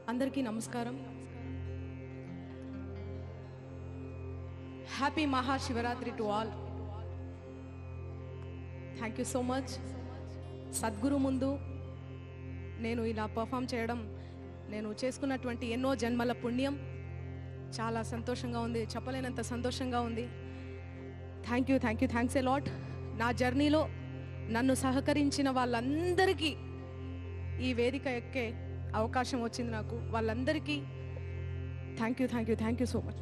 అందరికీ నమస్కారం happy Mahashivratri to all thank you so much Sadhguru ముందు నేను ఇలా పర్ఫామ్ చేయడం నేను చేసుకున్నటువంటి ఎన్నో జన్మల పుణ్యం చాలా సంతోషంగా ఉంది చెప్పలేనంత సంతోషంగా ఉంది thank you thank you thanks a lot నా జర్నీలో నన్ను సహకరించిన వాళ్ళందరికీ ఈ వేదిక ఎక్కే అవకాశం వచ్చింది నాకు వాళ్ళందరికీ thank you thank you thank you so much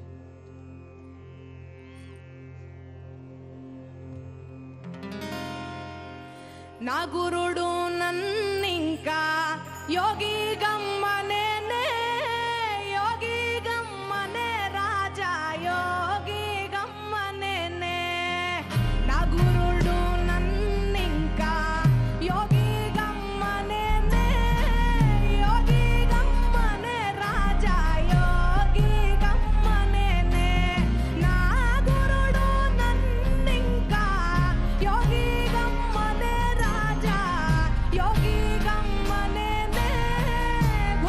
నా గురుడు నన్నింకా యోగి గమ్మనే యోగి గమ్మనే రాజా యోగి గమ్మనే నా గురుడు నన్నింకా యోగి గమ్మనే యోగి గమ్మనే రాజా యోగి గమ్మనే నా గురుడు నన్నింకా యోగి గమ్మనే రాజా యోగి గమ్మనే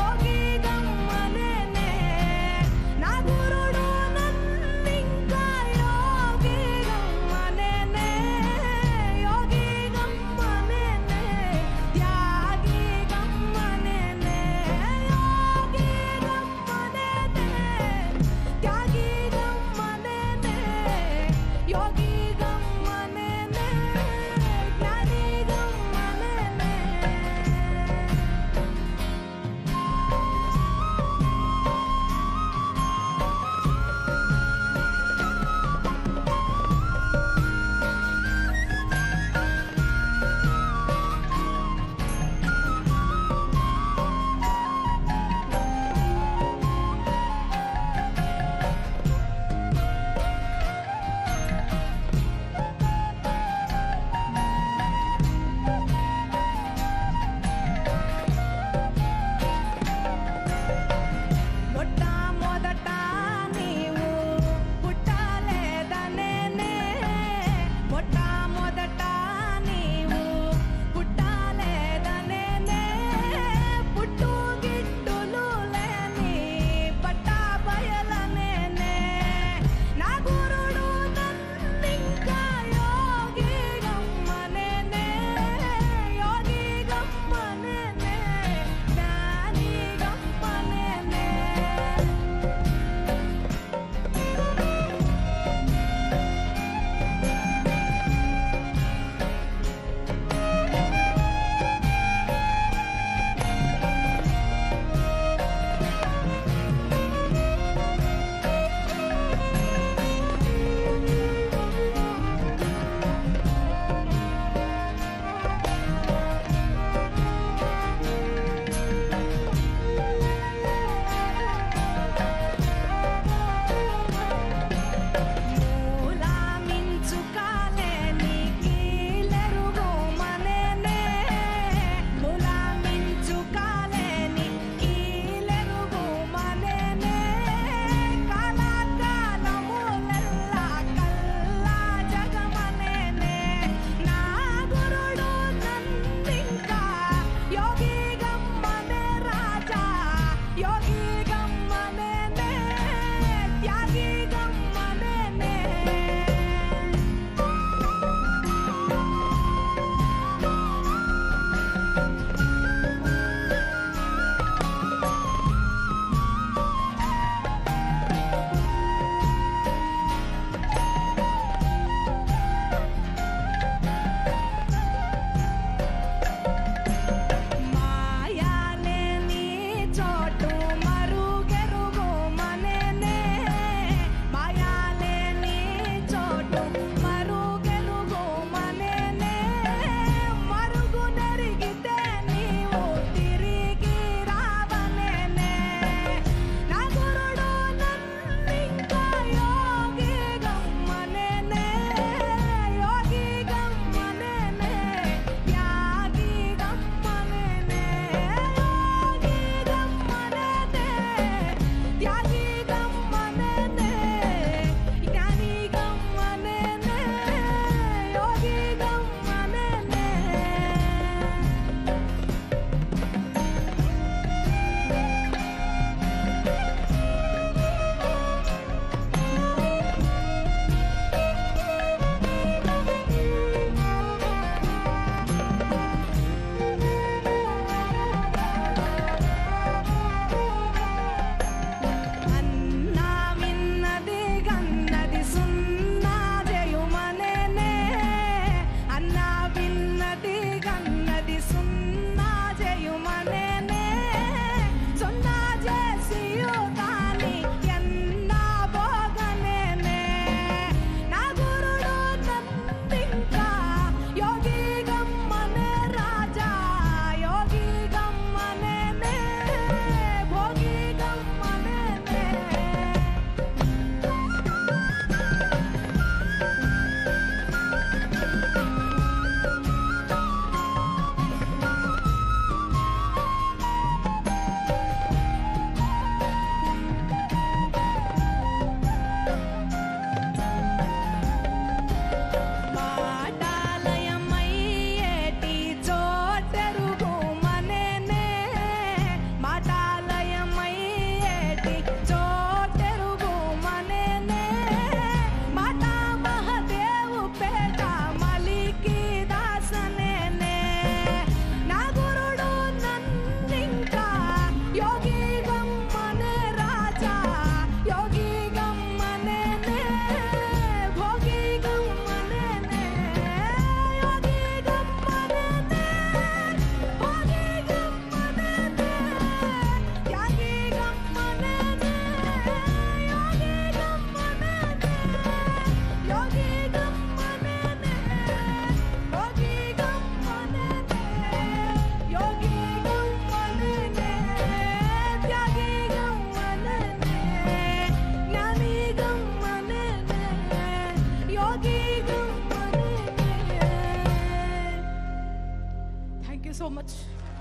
సో మచ్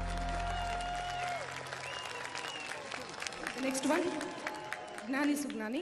నెక్స్ట్ వన్ జ్ఞాని సుజ్ఞాని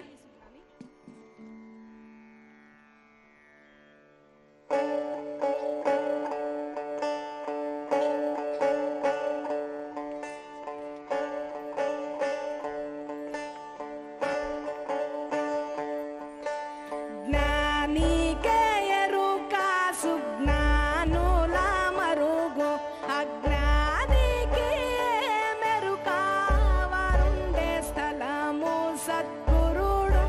జ్ఞానికే ఎరుక సుజ్ఞానుల మరుగు అజ్ఞానికి మెరుక వారుండే స్థలము సద్గురుడు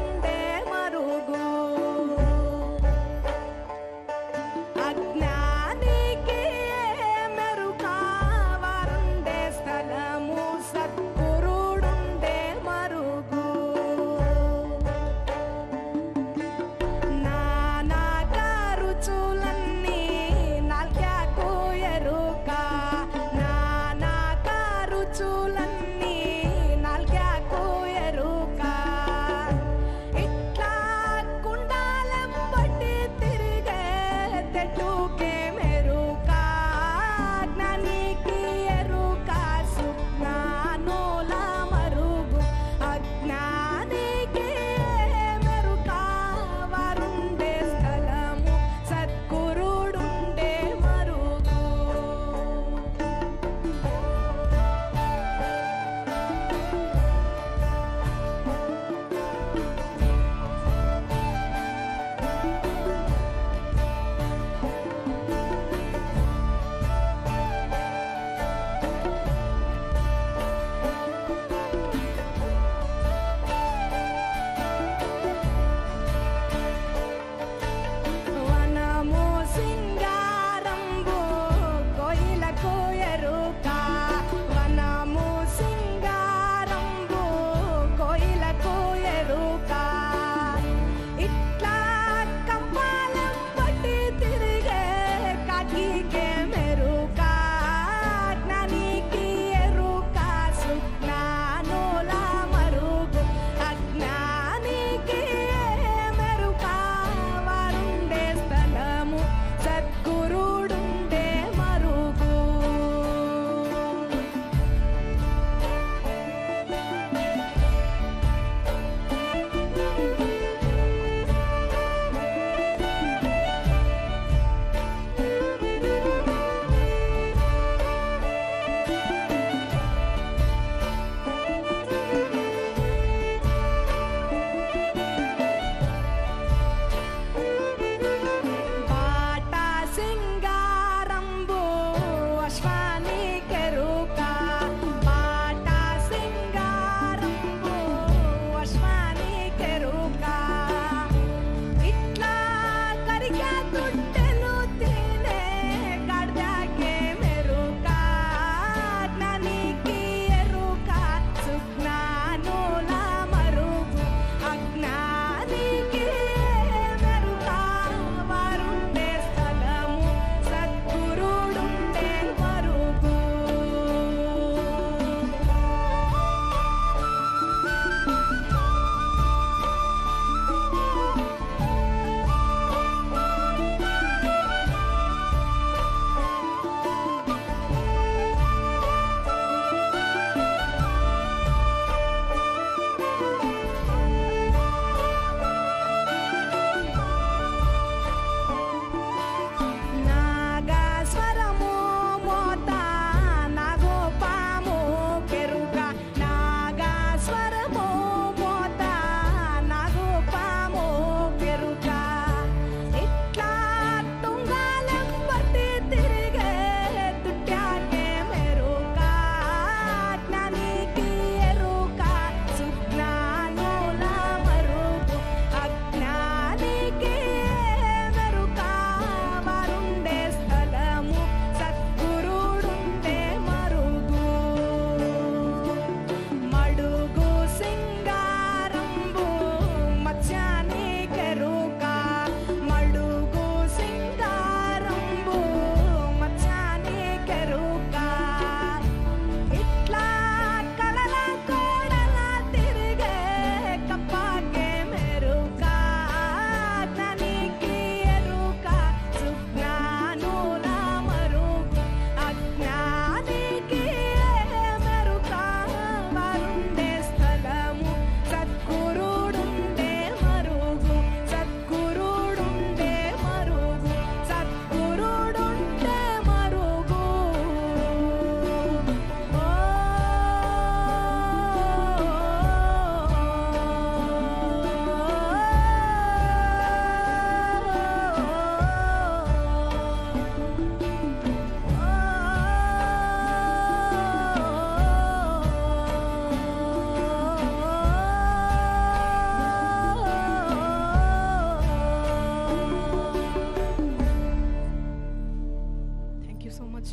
thank you so much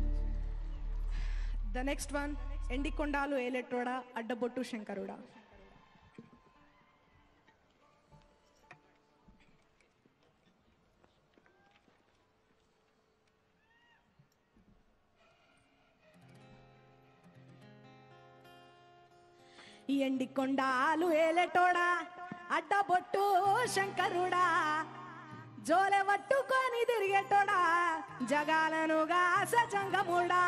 the next one ఎండికొండాలు ఏలెట్టోడా అడ్డబొట్టు శంకరుడా ఈ ఎండి కొండాలు ఏలెటోడా అడ్డబొట్టు శంకరుడా జోలె పట్టుకొని తిరిగేటోడా జగాలనుగా సజంగముడా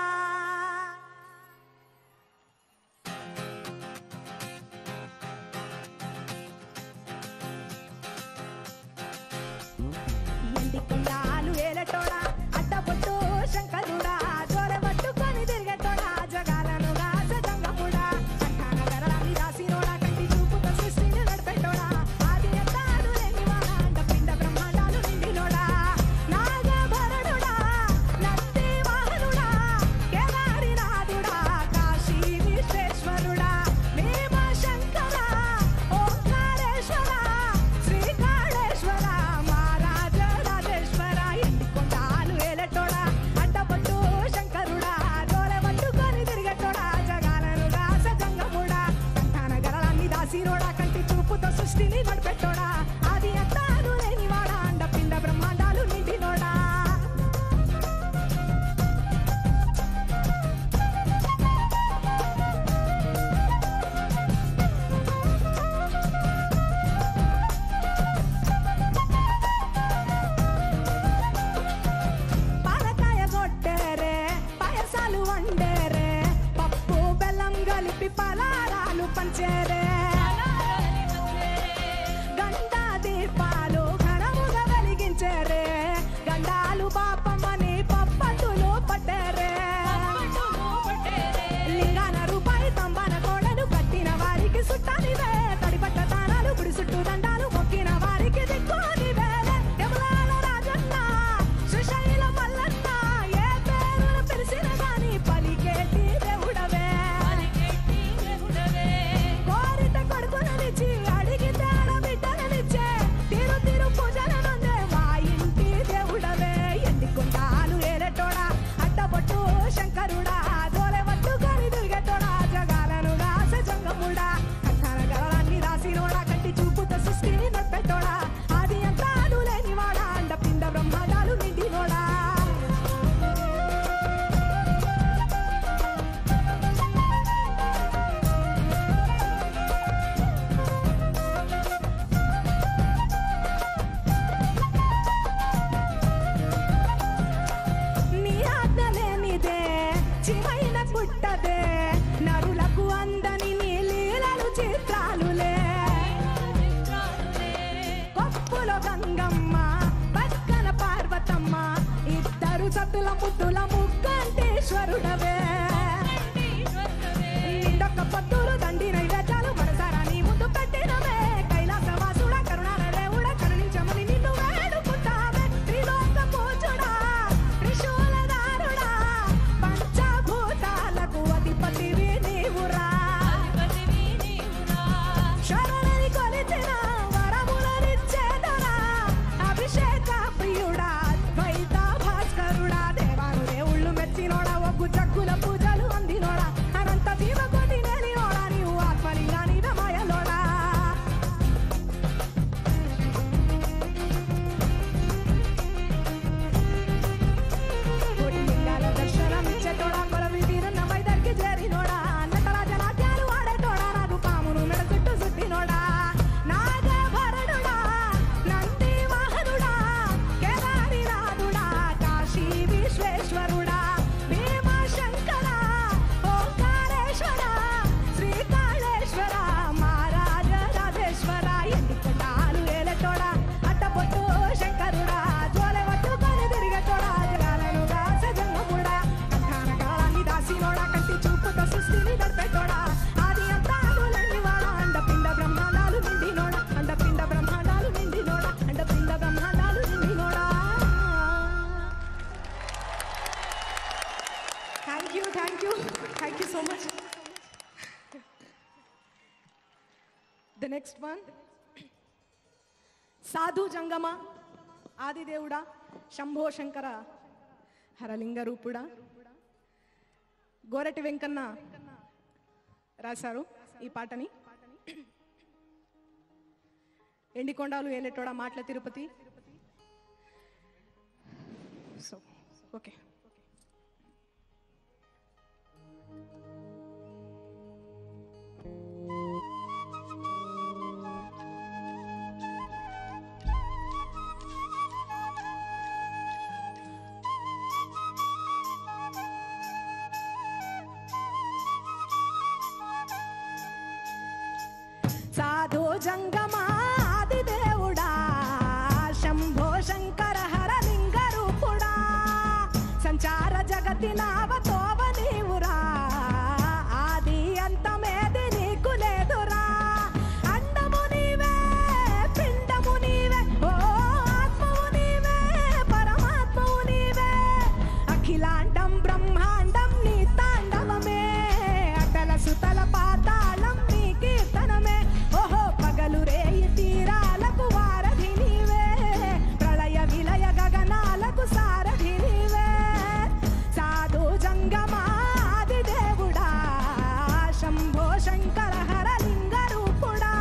ఎండి కొండాలు ఏలటోడా అడ్డబొట్టు శంకరుడా జోలె పట్టుకొని తిరిగేటోడా జగాలనుగా సజంగముడా కంఠాన గరళాన్ని రాసినోడా కంటి చూపుతో సృష్టిని నడిపెట్టోడా ఆది ఎత్తాడు లేనివాడా అండ పిండ బ్రహ్మాండాలు నిండినోడా నాగభరణుడా నంది వాహనుడా కేదారినాథుడా కాశీ విశ్వేశ్వరుడా భీమ శంకర ఓంకారేశ్వర శ్రీకాళేశ్వర మహారాజ రాజేశ్వర ఎండికొండాలు ఏలటోడా అడ్డపట్టు శంకరుడా జోలె పట్టుకొని తిరిగటోడా జగాలనుగా సజంగముడా కంఠాన గరళాన్ని దాసినోడా కంటి చూపుతో సృష్టిని నడిపెట్టోడా ఆది అంతాలు లేనివాడా అండ పిండ బ్రహ్మాండాలు నిండినోడా పాలకాయ కొట్టేరే పాయసాలు వండేరే పప్పు బెల్లం కలిపి పలారాలు పంచేరే గంట దీపాలు ఘనముగా వెలిగించేరే గండాలు పాపమని పప్పట్టులు పట్టేరే లింగాన రూపాయి తంబాన కోడలు కట్టిన వారికి సుట్టానివే తడిపట్ట తానాలు గుడి చుట్టూ దండాలు మొక్కిన వారికి దిక్కునివే యమలాల రాజన్న శ్రీశైల మల్లన్న ఏ పేరును పిలిచిన గాని పలికేటి దేవుడవే కోరిత కొడుకుననిచ్చి అడిగితే ఆడబిడ్డలనిచ్చే తిరు తిరు పూజలనుందే మా ఇంటి దేవుడవే ఎండికుంటాలు ఏలటోడా అడ్డబొట్టు శంకరుడా దోలె పట్టుకొని తిరిగేటోడా జగాలనుగా సజంగముడా కంఠాన గరళాన్ని రాసినోడా కంటి చూపుతో సృష్టిని నడిపెట్టోడా ఆది అంతాలు లేనివాడా అండ పిండ బ్రహ్మాండాలు నిండినోడా నీ ఆజ్ఞ లేనిదే చివైన పుట్టదే నరులకు అందని నీ లీలలు చిత్రాలులే కొప్పులో గంగమ్మ పక్కన పార్వతమ్మ ఇద్దరు సతుల ముద్దుల ముక్కంటేశ్వరుడవే నిండొక్క పొద్దులు దండి నైవేద్యాలు మనసారా నీ ముందు పెట్టినవే కైలాసవాసుడ కరుణాల దేవుడ కరుణించమని నిన్ను వేడుకుంటావే త్రిలోక పూజుడా త్రిశూలధారుడా పంచభూతాలకు అధిపతివి నీవురా శరణని కొలిచిన వరములనిచ్చేదరా అభిషేక ప్రియుడా ద్వైత భాస్కరుడా దేవాను దేవుళ్ళు మెచ్చినోడా ఒగ్గు జగ్గుల పూజలు అందినోడా అనంత జీవ కోటి నేలినోడా నీవు ఆత్మలింగా నీవే మాయలోడా కోటి లింగాల దర్శనం ఇచ్చేటోడా కొలవి తీరున్న వైదర్కి చేరినోడా అన్నతల జలాద్యాలు ఆడేటోడా నాకు పామును మెడ చుట్టూ సుట్టినోడా నాగభరణుడా నంది వాహనుడా కేదారినాథుడా కాశీ విశ్వేశ్వరుడా భీమ శంకర ఓంకారేశ్వర శ్రీకాళేశ్వర మహారాజ రాజేశ్వర ఎండికొండాలు ఏలటోడా అడ్డబొట్టు శంకరుడా జోలె పట్టుకొని తిరిగటోడా జగాలనుగా సజంగముడా కంఠాన కాళాన్ని దాసినోడా కంటి చూపుతో సృష్టిని నడిపెట్టోడా ఆది అంతాలు లేనివాడా అండ పిండ బ్రహ్మాండాలు నిండినోడా అండ పిండ బ్రహ్మాండాలు నిండినోడా అండ పిండ బ్రహ్మాండాలు నిండినోడా thank you thank you thank you so much the next one సాధు జంగమ ఆదిదేవుడా శంభో శంకర హరలింగ రూపుడా గోరటి వెంకన్న రాశారు ఈ పాటని ఎండికొండాలు ఏలేటోడా మాటల తిరుపతి సో ఓకే సాధు జంగమాది దేవుడా శంభో శంకర హర లింగ రూపుడా సంచార జగతి నావతోవ నీవురా ఆది అంతమేది నీకు లేదురా అండము నీవే పిండము నీవే ఓ ఆత్మవు నీవే పరమాత్మవు నీవే అఖిలాండం బ్రహ్మాండం నీ తాండవమే అటల సుతల పాతాళం నీ కీర్తనమే ఓహో పగలు రేయి తీరాలకు వారధి నీవే ప్రళయ విలయ గగనాలకు సారథి నీవే సాధు జంగమాది దేవుడా శంభో శంకర హర లింగ రూపుడా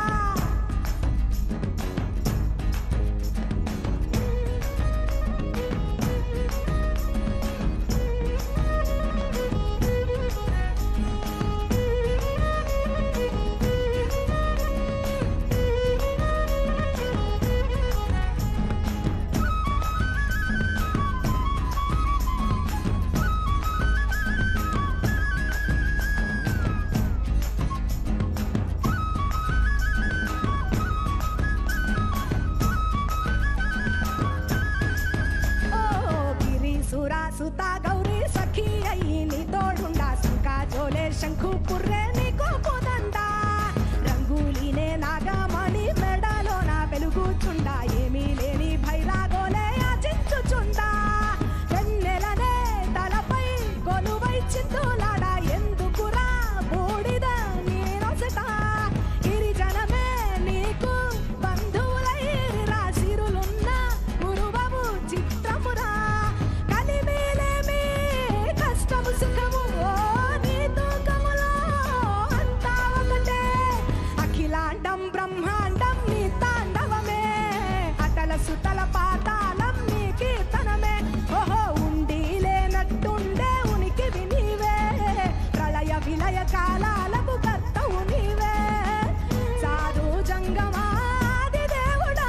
ఓ గిరి సురా సుత గౌరీ సఖి అయి నీ తోడుండా శంకా జోలే శంఖు పుర్రే నీకు పోదండా రంగులీనే నాగమణి మెడలో నా వెలుగుచుండా ఏమీ లేని భైరాగోలే ఆచించుచుండా వెన్నెలనే తలపై కొలువై చిందులాడ ఎందుకురా బూడిద నీ నొసట గిరిజనమే నీకు బంధువులై రాశిరులున్న గురువము చిత్రమురా కలిమేలేమి కష్టము సుఖము ఓ నీ తూకములో అంతా ఒకటే అఖిలాండం బ్రహ్మాండం నీ తాండవమే అటల సుతల పాతాళం నీ కీర్తనమే ఓహో ఉండి లేనట్టుండే ఉనికి నీవే ప్రళయ విలయ కాలాలకు కర్తవు నీవే సాధు జంగమాది దేవుడా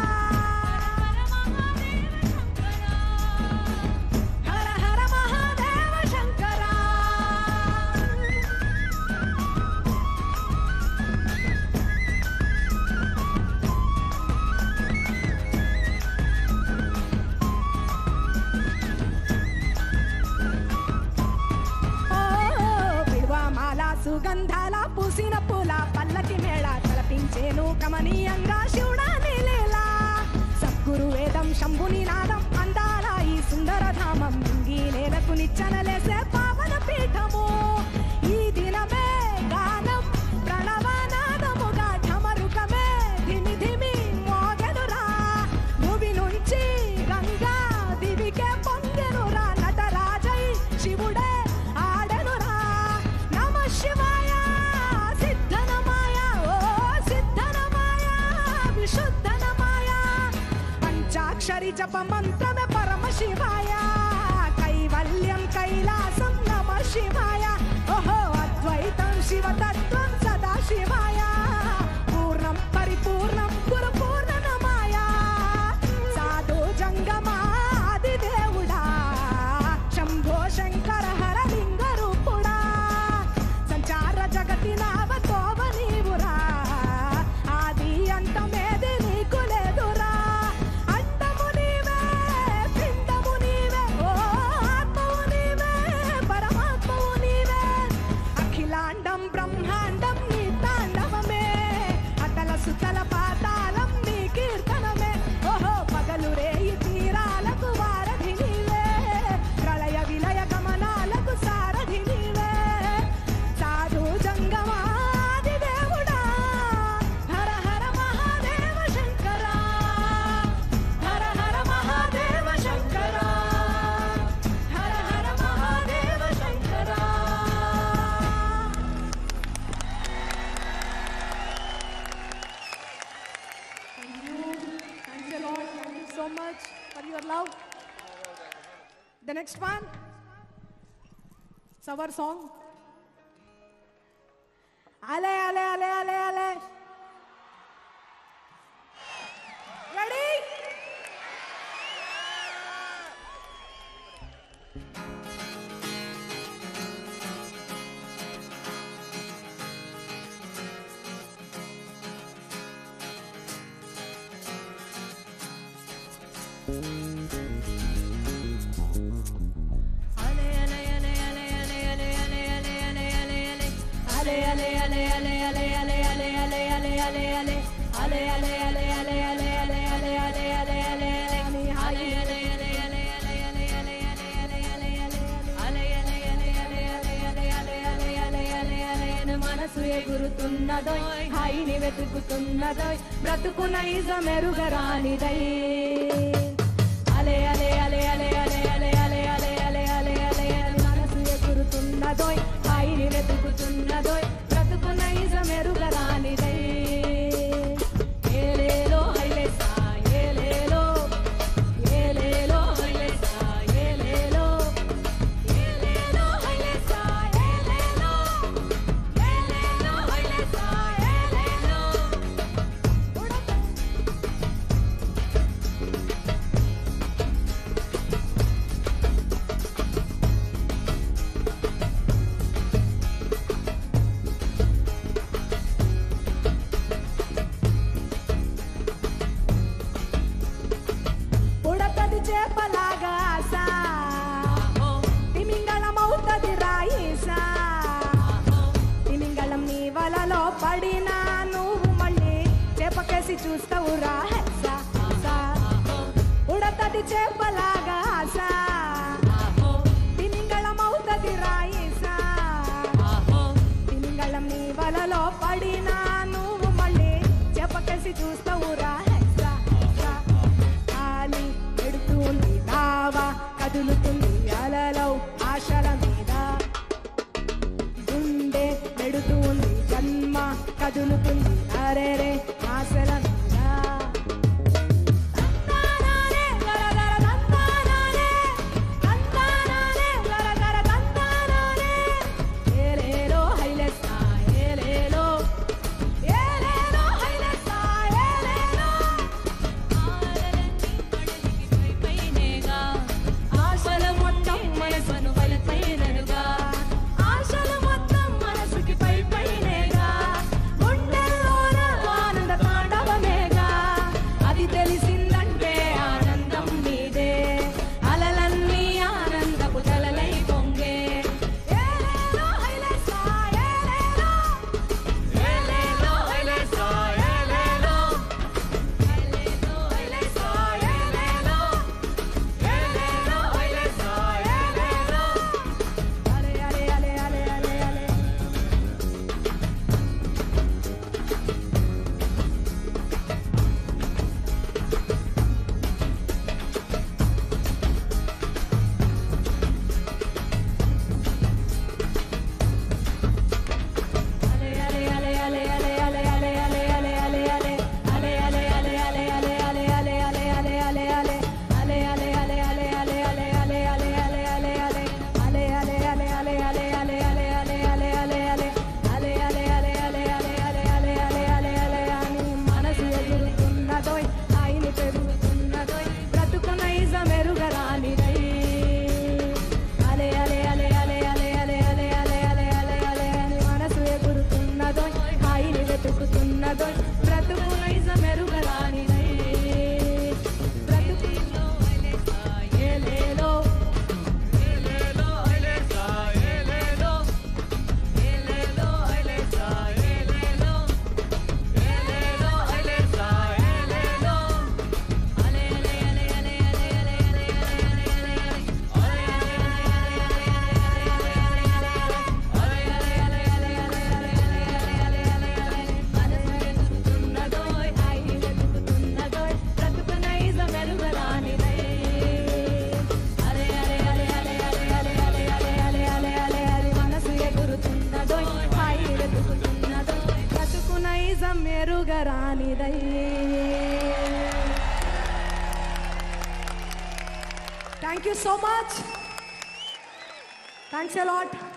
హర హర మహాదేవ శంకరా ఓ బిల్వమాల సుగంధాల పూసిన పూల పల్లకి మేళ తలపించేను కమనీయంగా శివుడా నీలేలా సద్గురు వేదం శంభుని నాదం అందాల ఈ సుందర ధామం నింగి నేలకు నిచ్చనలేసే పావన పీఠము ఈ దినమే గానం ప్రణవనాదముగా ఢమరుకమే ధిమి ధిమి మోగెనురా భూమి నుంచి గంగా దివికే పొంగెనురా నటరాజై శివుడే ఆడెనురా నమ శివాయ సిద్ధనమాయ ఓ సిద్ధనమాయ విశుద్ధనమాయ పంచాక్షరి జప మంత్రమే పరమ శివాయ కైవల్యం కైలాసం నమ శివాయ ఓహో అద్వైతం శివతత్వం సదా శివాయ పూర్ణం పరిపూర్ణం గురు పూర్ణనమాయ సాధు జంగమాది దేవుడా శంభో శంకర హర లింగ రూపుడా సంచార జగతి నావతోవ నీవురా ఆది అంతమేది నీకు లేదురా అంతము నీవే పిండము నీవే ఓ ఆత్మవు నీవే పరమాత్మవు నీవే The next one. It's our song. Ale, ale, ale, ale, ale. Ready? మనసు ఎగురుతున్నదోయ్ హాయిని వెతుకుతున్నదోయ్ బ్రతుకు నైజమెరుగరానిదై అలే అలే అలే అలే అలే అలే అలే అలే అలే అలే అలే అని మనసు ఎగురుతున్నదోయ్ హాయిని వెతుకుతున్నదోయ్ బ్రతుకు నైజమెరుగరానిదై ఏలేలో హైలేసా ఏలేలో ఏలేలో హైలేసా ఏలేలో ఏలేలో హైలేసా ఏలేలో ఏలేలో హైలేసా ఏలేలో ఉడతది చేపలాగా ఆశ తిమింగళమవుతది రాయిసా తిమింగళం నీ వలలో పడినా నువ్వు మళ్ళీ చేపకేసి చూస్తావు రా హెస్స, హెస్స. ఉడతది చేపలాగా ఆశ తిమింగళమవుతది రాయిసా తిమింగళం నీ వలలో పడినా నువ్వు మళ్ళీ చెప్పకేసి చూస్తావు రా హెస్స, హెస్స. గాలి పెడుతుంది నావా కదులుతుంది అలలో ఆశల మీద గుండె పెడుతుంది జన్మ కదులుతుంది అరేరే ఆశల మీద తందానానే, గరగర తందానానే, తందానానే, గరగర తందానానే. ఏలేలో హైలెస్సా, ఏలేలో, ఏలేలో హైలెస్సా, ఏలేలో. ఆశల మొత్తం మనసును పైపైననుగా ఆశల మొత్తం మనసుకి పై పైనేగా గుండెల్లోన ఆనంద తాండవమేగా అది తెలిసిందంటే ఆనందం నీదే అలలన్నీ ఆనందపు తలలై పొంగే ఏలేలో హైలెస్సా, ఏలేలో. ఏలేలో హైలెస్సా, ఏలేలో. ఏలేలో హైలెస్సా, ఏలేలో. ఏలేలో హైలెస్సా, ఏలేలో. అలే, అలే, అలే, అలే, అలే, అలే. మనసు ఎగురుతున్నదోయ్ ఆయన పెరుగుతున్నదోయ్ బ్రతుకు నైజమెరుగరానిదై అలే అలే అలే అలే అలే అలే అలే అలే అలే అలే అలే అని మనసు ఎగురుతున్నదోయ్ హాయిని వెతుకుతున్నదోయ్ బ్రతుకు నైజమెరుగరానిదై బ్రతుకులో ఏలేలో ఏలేలో ఏలేలో ఏలేలో ఏలేలో ఏలేలో ఏలేలో ఏలేలో ఏలేలో అలే అలే అలే అలే అలే అలే అలే అలే అలే మెరుగరానిదై thank you so much thanks a lot